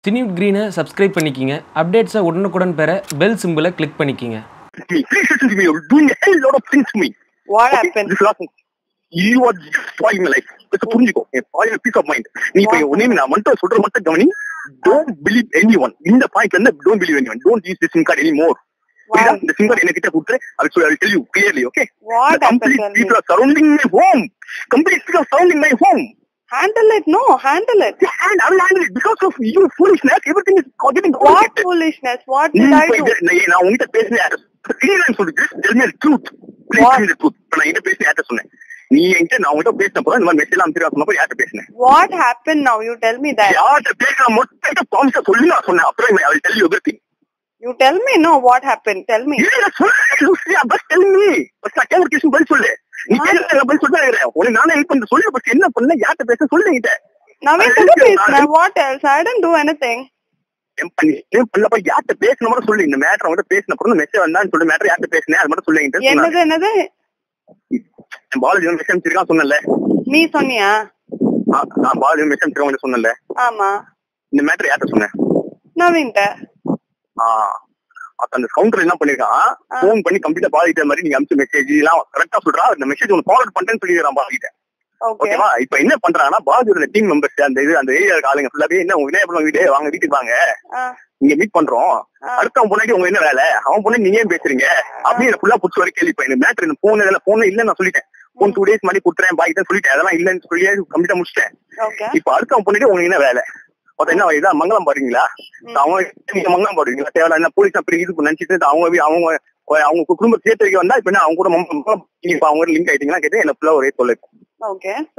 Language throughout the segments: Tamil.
சினியூட் க்ரீனை சப்ஸ்கிரைப் பண்ணிக்கிங்க அப்டேட்ஸை உடனுக்குடன் பெற பெல் சிம்பிளை கிளிக் பண்ணிக்கிங்க me. Please listen to me. You're doing a hell lot of things to me. What Okay? happened? This last one. You are just spoiling my life. Just புரிஞ்சுக்கோ என் பாய் பீஸ் ஆஃப் மைண்ட் நீ இப்ப What? உடனே நான் மட்டும் சொல்ற மட்டும் கவனி டோன்ட் பிலீவ் எனி ஒன் இந்த பாயிண்ட்ல இருந்து don't believe anyone don't use the sim card any more Why? இந்த சிம் கார்டு என்கிட்ட கொடுத்து அது சொல்லி I tell you clearly okay What happened? Complete Tell me. People are surrounding my home complete people are surrounding my home Handle it. No, handle it. and I will handle it because of you foolishness everything is getting What complicated. foolishness? What நீ did I இப்ப do? இது- நான் நான் உங்ககிட்ட பேசுனேன் சீரியஸ் சொல்லுது tell me truth please What? Tell me truth இப்ப நான் என்ன பேசினேன் யார்ட்ட சொன்னேன் நீ என்கிட்ட நான் உங்ககிட்ட பேசினப்போ இந்த மாதிரி மெசேஜ் அனுப்பிச்சு சொன்னப்போ யார்ட்ட பேசினேன் What happened now? You tell me that. யார்ட்ட பேசுற மட்டும் ப்ராமிஸா சொல்லி நான் சொன்னேன் அப்புறம் I tell you everything You tell me. No, what happened? Tell me. இல்ல சொல்லு லூசியா பஸ் டெல் மீ பஸ் நான் கேட்கற கேஷன் பதில் சொல்லு நீ கேட்கற பதில் சொல்ல உனக்கு நானே ஹெல்ப் பண்ண சொல்லு பஸ் என்ன பண்ண யார்ட்ட பேச சொல்லு என்கிட்ட Naveen, I tell me, didn't- please. What else? I didn't do anything. என் பண்ணி என் பண்ணப்ப யார்ட்ட பேசின மட்டும் சொல்லு இந்த மேட்டர் அவங்ககிட்ட பேசின அப்புறம் மெசேஜ் வந்தான்னு சொல்லி மேட்டர் யார்ட்ட பேசினேன் அது மட்டும் சொல்லு என்கிட்ட என்னது என்னது பாலாஜி மெசேஜ் அனுப்பிச்சிருக்கான் சொன்னல நீ சொன்னியா நான் பாலாஜி மெசேஜ் அனுப்பிச்சிருக்கான் சொன்னல ஆமா இந்த மேட்டர் யார்ட்ட சொன்னேன் நவீன்ட்ட ஆஹ் அப்ப அந்த கவுண்டர் என்ன பண்ணிருக்கான் ஆ. போன் பண்ணி கம்ப்ளீட்டா பாதிக்கிற மாதிரி நீங்க அனுப்பிச்ச மெசேஜ் எல்லாம் கரெக்டா சொல்றா இந்த மெசேஜ் உனக்கு ஃபார்வர்ட் பண்றேன்னு சொல்லிடுறான் பாதிக்கிட்ட ஓகே ஓகேவா இப்ப என்ன பண்றாங்கன்னா பாதியோட டீம் மெம்பர்ஸ் அந்த இது அந்த ஏரியா ஆளுங்க ஃபுல்லாவே என்ன உங்க விநாயகர் வீடு வாங்க வீட்டுக்கு வாங்க இங்க மீட் பண்றோம் ஆ. அடுத்தவன் பொண்ணாடி உங்க என்ன வேலை அவன் பொண்ணு நீங்க ஏன் பேசுறீங்க அப்படின்னு ஃபுல்லா புடிச்சு வர கேள்வி பையன் மேட்டர் இந்த போன் இதெல்லாம் போன் இல்ல நான் சொல்லிட்டேன் போன் டூ டேஸ் மாதிரி கொடுத்துறேன் பாக்கிட்ட சொல்லிட்டேன் அதெல்லாம் இல்லன்னு சொல்லி கம்ப்ளீட்டா முடிச்சிட்டேன் ஓகே இப்ப அடுத்தவன் பொண்ணுட்டு உங்களுக்கு என்ன வேலை மொத்தம் என்ன இதான் மங்களம் பாடுறீங்களா ம். அவங்க நீங்க மங்களம் பாடுவீங்களா தேவையில்ல என்ன போலீஸ் அப்படி இது நினைச்சிட்டு அவங்க வீ- அவங்க அவங்க குடும்ப சேர்த்து வந்தா இப்ப என்ன அவங்க கூட மங்க- மங்களம் நீங்க இப்ப அவங்க லிங்க் ஆயிட்டீங்கன்னா கேட்டு என்ன ஃபுல்லா ஒரே சொல்ல ஓகே சோ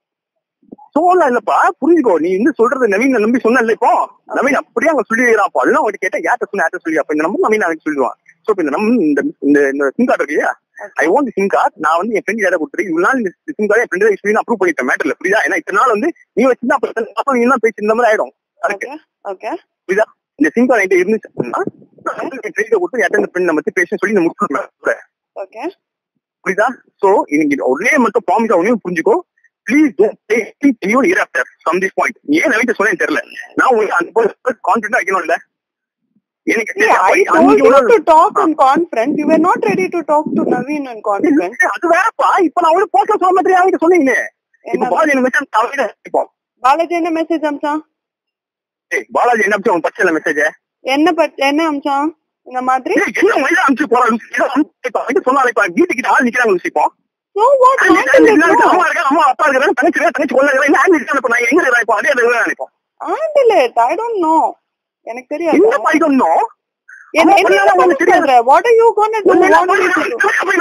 சோழா இல்லப்பா புரிஞ்சுக்கோ நீ இன்னும் சொல்றது நவீன் நம்பி சொன்னல இப்போ நவீன் அப்படியே அவங்க சொல்லிடுறான் அதெல்லாம் அவங்க கேட்டா யார்ட்ட சொன்ன யார்ட்ட சொல்லி அப்ப இந்த நம்பர் நவீன் அவன் சொல்லுவான் சோ இப்ப இந்த நம்பர் இந்த இந்த இந்த சிம் கார்டு இருக்கு இல்லையா ஐ வாண்ட் சிம் கார்டு நான் வந்து என் ஃப்ரெண்ட் யாரை கொடுத்துருக்கேன் இவ்வளவு நாள் இந்த சிம் கார்டு என் ஃப்ரெண்ட் சொல்லி அப்ரூவ் பண்ணிட்டேன் மேட்டர்ல புரியுதா ஏன்னா இத்தனை நாள் வந்து நீ வச்சிருந்தா அப்ப நீ எல்லாம் பேசி இந்த மாதிரி ஆயிடும் கரெக்ட் ஓகே ஓகே புரியுதா இந்த சிம் கார்டு என்கிட்ட இருந்துச்சு அப்படின்னா என் ஃப்ரெண்ட் கொடுத்து யார்ட்ட இந்த ஃப்ரெண்ட் நம்ம பத்தி பேச சொல்லி இந்த முடிச்சு ஓகே புரியுதா சோ இன்னைக்கு ஒரே மட்டும் ப்ராமிஸ் ஒன்னே புரிஞ்சுக்கோ please don't take anyone ear after from this point ஏன் நவீன் சொன்னேன்னு தெரியல நான் உங்களுக்கு அந்த கான்ஃபிடன்ட் வைக்கணும்ல எனக்கு Yeah, I அன்னைக்கு told you ஒரு- to talk in conference. You were not ready to talk to Naveen in conference. அது வேறப்பா இப்ப நான் அவனுக்கு போஸ்ட் சொல்ல மாதிரி அவங்கிட்ட சொன்னீங்க இப்ப என்ன பாலாஜி என்ன மெசேஜ் அவங்கிட்ட இப்போ பாலாஜி என்ன மெசேஜ் அமிச்சான் ஏய், பாலாஜி என்ன அனுப்பிச்சு அவன் பச்சல மெசேஜ் என்ன பட் என்ன அமிச்சான் இந்த மாதிரி என்ன மயில அனுப்பிச்சு போறான் இப்ப அவன்கிட்ட சொன்னாலே இப்ப வீட்டுக்கிட்ட ஆள் நிக்கிறாங்க லுசிப்போம் so what handle it no அம்மா இருக்கா அம்மா அப்பா இருக்கிறாங்க தங்கச்சி இருக்கா, தங்கச்சி கொள்ள இருக்கிறாங்க நான் நினைக்கிறேன் இப்ப நான் எங்க இருக்கிறேன் இப்போ அதே அதை நினைப்போம் handle it i don't know எனக்கு தெரியாது இந்த பாய் சொன்னோம் என்ன அம்மா என்ன பண்ணாலும் பண்ண சொல்ற what are you going to do ஒண்ணு what do you do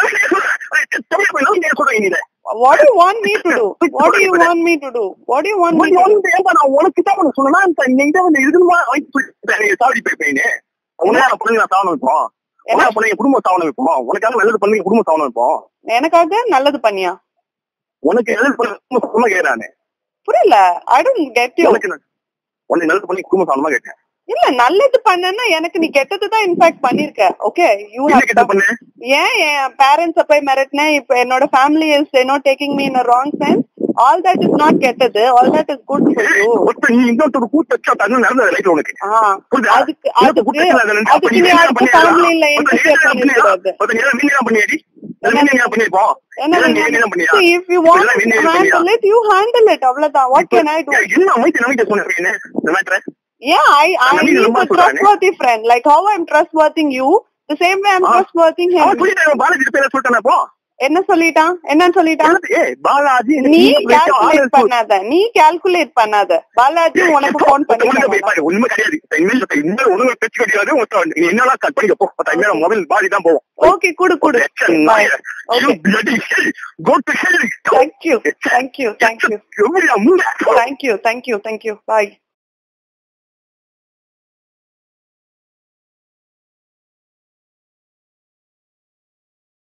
சொல்றேன் what do you want me to do what do you want me to do what do you want me to do நான் உனக்கு தான் பண்ண சொன்னா இந்த இதை வந்து இருக்குமா சாவடி போய்ப்பேன்னு உனக்காக பண்ணுங்க நான் சாவனம் வைப்போம் உனக்காக பண்ணுங்க குடும்ப சாவனம் வைப்போம் உனக்காக நல்லது பண்ணுங்க குடும்ப சாவனம் வைப்போம் எனக்காக நல்லது பண்ணியா உனக்கு நல்லது பண்ண குடும்ப சாவனமா கேட்கிறானே புரியல i don't get you உனக்கு நான் உனக்கு நல்லது பண்ணி குடும்ப சாவனமா கேட்டேன் இல்ல நல்லது பண்ணனா எனக்கு நீ கெட்டது தான் இன்ஃபேக்ட் பண்ணிருக்க ஓகே யூ என்ன கிட்ட பண்ணு ஏன் என் பேரண்ட்ஸ் போய் மிரட்டினேன் இப்ப என்னோட family is no taking me in wrong sense all that is not கெட்டது all that is good for you ஒருத்தர் நீ இன்னொருத்தர் கூட்டு வச்சா தண்ணி நடந்தது லைஃப்ல உனக்கு புரியுதா? அதுக்கு இன்னொருத்தர் கூட்டு அதுக்கு வச்சா அது ரெண்டு- அப்ப அதுக்கு நீ நீ என்ன அடுத்த பண்ணியா? ஃபேமிலில ஒருத்தர் நீ என்ன பண்ணியா? இன்டர்ஃபியர் ஒருத்தர் நீ என்ன- நீ என்ன பண்ணியாடி? என்ன நீ என்ன பண்ணிருப்போம்? என்ன இதெல்லாம் நீ என்ன பண்ணியா? See, if you want இதெல்லாம் நீ to என்ன பண்ணியா? handle it, you handle it. அவ்வளவுதான். What can I do? ஏய், என்ன அமைதி நம்பிக்கை சொன்னீங்க இந்த மேட்டரை Yeah, I, I நான் need நம்பிக்கை a ரொம்ப சொல்றானே. trustworthy friend. Like how I'm trustworthy you, the same way I'm ah. trustworthy him. அவன் சொல்லிட்டான் பாலாஜி பேர சொல்லிட்டானே இப்போ என்ன சொல்லிட்டான் என்னன்னு சொல்லிட்டான் ஏய் பாலாஜி நீ கால்குலேட் பண்ணாத நீ கால்குலேட் பண்ணாத பாலாஜி உனக்கு போன் பண்ணி உண்மை கிடையாது இனிமேல் இனிமேல் ஒழுங்கா பேச்சு கிடையாது மொத்தம் நீ என்னெல்லாம் கட் பண்ணிக்க போ மொத்தம் இனிமேல் மொபைல் பாதி தான் போவோம் ஓகே குடு குடு Bye. You Okay. bloody hell. Go to hell. Thank you. Thank you. Thank you. எவ்வளவு முன்ன Thank you. Thank you. Thank you. Bye.